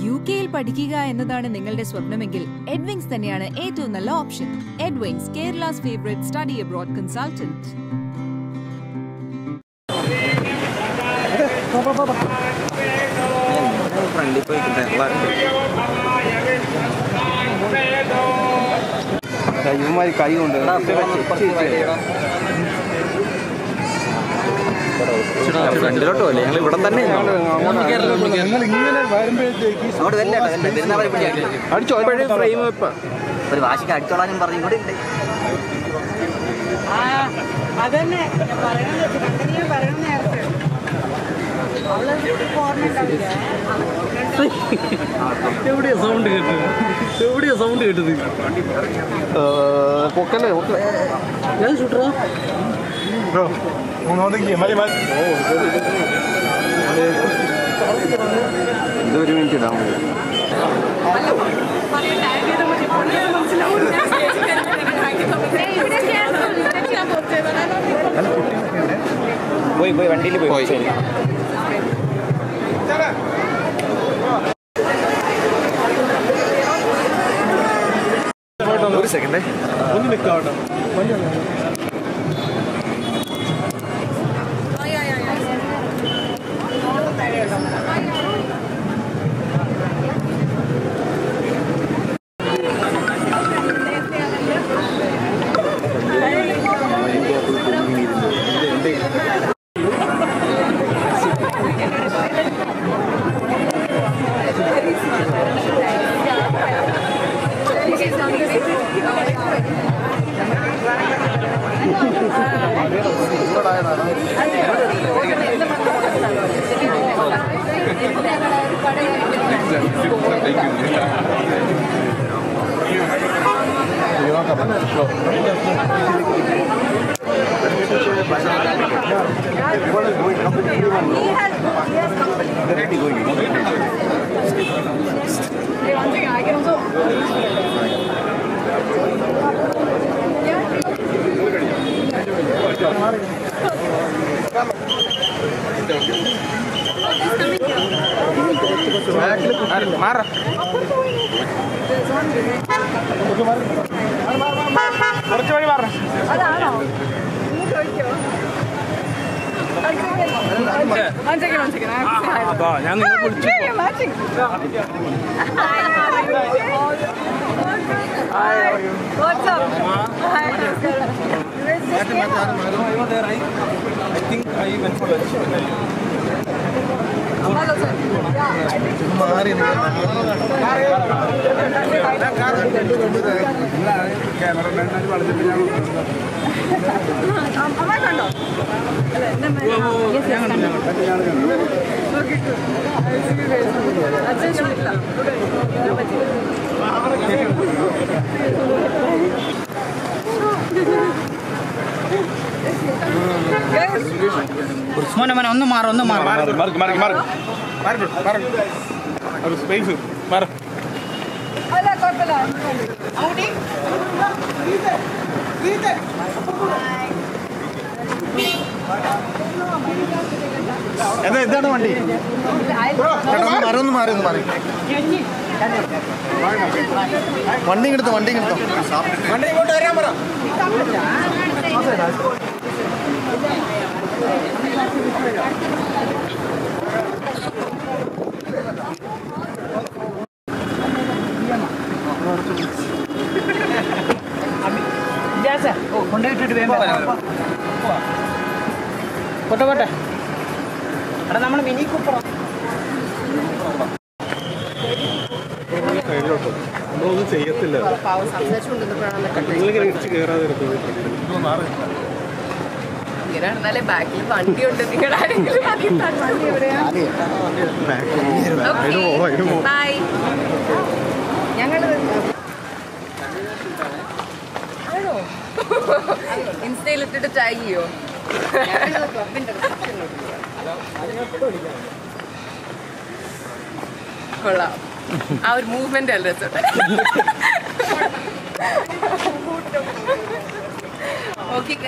U കെയിൽ പഠിക്കുക എന്നതാണ് നിങ്ങളുടെ സ്വപ്നമെങ്കിൽ എഡ്വിങ്സ് തന്നെയാണ് ഏറ്റവും നല്ല option Edwings Kerala's favourite study abroad consultant ഫ്രണ്ടിൽ പോയി ഇവന്മാര് കൈ കൊണ്ട് ഫ്രണ്ടിലോട്ട് പോലെ ഞങ്ങൾ ഇവിടെ തന്നെ നിങ്ങൾ ഇങ്ങനെ വരുമ്പോഴത്തേക്ക് അങ്ങോട്ട് വല്ല പെരുന്നാളെ അടിച്ചോ ഫ്രെയിം വെപ്പ ഒരു വാശിക്ക് അടിച്ചോളാനും പറഞ്ഞു ഇവിടെ ഉണ്ട് അതന്നെ ഞാൻ പറയണത് അങ്ങനെ പറയണ നേരത്തെ അവള് ഓർമ്മയുണ്ടാവില്ല എവിടെയാ സൗണ്ട് കേട്ടത് എവിടെയാ സൗണ്ട് കേട്ടത് പൊക്കല്ലേ പൊക്കല്ലേ ഞാൻ ഷൂട്ടറാ ഇതൊരു മിനിറ്റ് ഇടാൻ പോയി പോയി വണ്ടിയിൽ പോയി ഒരു സെക്കൻഡ് ഞാൻ നിങ്ങളെ വിളിച്ചു What's up? അമ്മ കണ്ടോ അല്ല എന്നെ അച്ഛൻ ചോദിക്കില്ല മോനെ മോനെ ഒന്ന് മാറും ഒന്ന് മാറും അല്ല കുഴപ്പമില്ല ഇതാണ് വണ്ടി മാറി ഒന്ന് മാറി ഒന്ന് മാറി വണ്ടി എടുത്തോ വണ്ടി എടുത്തോ വണ്ടി ഇങ്ങോട്ട് വരാൻ പറ ഓ കൊണ്ടുപോയിട്ടിട്ട് വേഗം പോട്ടെ പോട്ടെ എടാ നമ്മുടെ മിനി കൂപ്പറ നമ്മളൊന്നും ചെയ്യത്തില്ല നിങ്ങളിങ്ങനെ ഇടിച്ച് കയറാതെ ഇങ്ങനെ ബാക്കിൽ വണ്ടിയുണ്ട് നിങ്ങൾ ആരെങ്കിലും അതിൽ വണ്ടി എവിടെയാ ബൈ ഞങ്ങൾ ആണോ ഇൻസ്റ്റയിൽ ഇട്ടിട്ട് ടാഗ് ചെയ്യോ കൊള്ളാം ആ ഒരു മൂവ്മെന്റ് അല്ല രസം ഓക്കെ